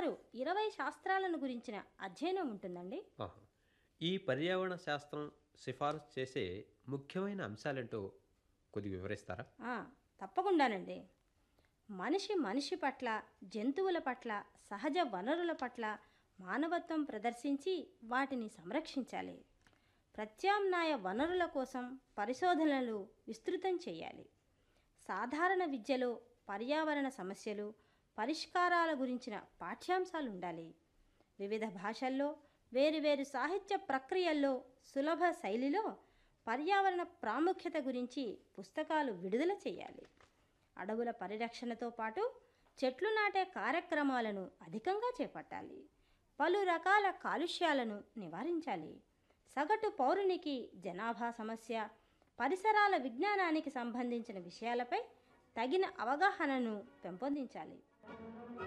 సుమారు ఇరవై శాస్త్రాలను గురించిన అధ్యయనం ఉంటుందండి ఆహా. ఈ పర్యావరణ శాస్త్రం సిఫారసు చేసే ముఖ్యమైన అంశాలేంటో కొద్దిగా వివరిస్తారా ఆ, తప్పకుండానండి మనిషి మనిషి పట్ల జంతువుల పట్ల సహజ వనరుల పట్ల మానవత్వం ప్రదర్శించి వాటిని సంరక్షించాలి ప్రత్యామ్నాయ వనరుల కోసం పరిశోధనలు విస్తృతం చేయాలి సాధారణ విద్యలో పర్యావరణ సమస్యలు పరిష్కారాల గురించిన పాఠ్యాంశాలు ఉండాలి వివిధ భాషల్లో వేరువేరు సాహిత్య ప్రక్రియల్లో సులభ శైలిలో పర్యావరణ ప్రాముఖ్యత గురించి పుస్తకాలు విడుదల చేయాలి అడవుల పరిరక్షణతో పాటు చెట్లు నాటే కార్యక్రమాలను అధికంగా చేపట్టాలి పలు రకాల కాలుష్యాలను నివారించాలి సగటు పౌరునికి జనాభా సమస్య పరిసరాల విజ్ఞానానికి సంబంధించిన విషయాలపై తగిన అవగాహనను పెంపొందించాలి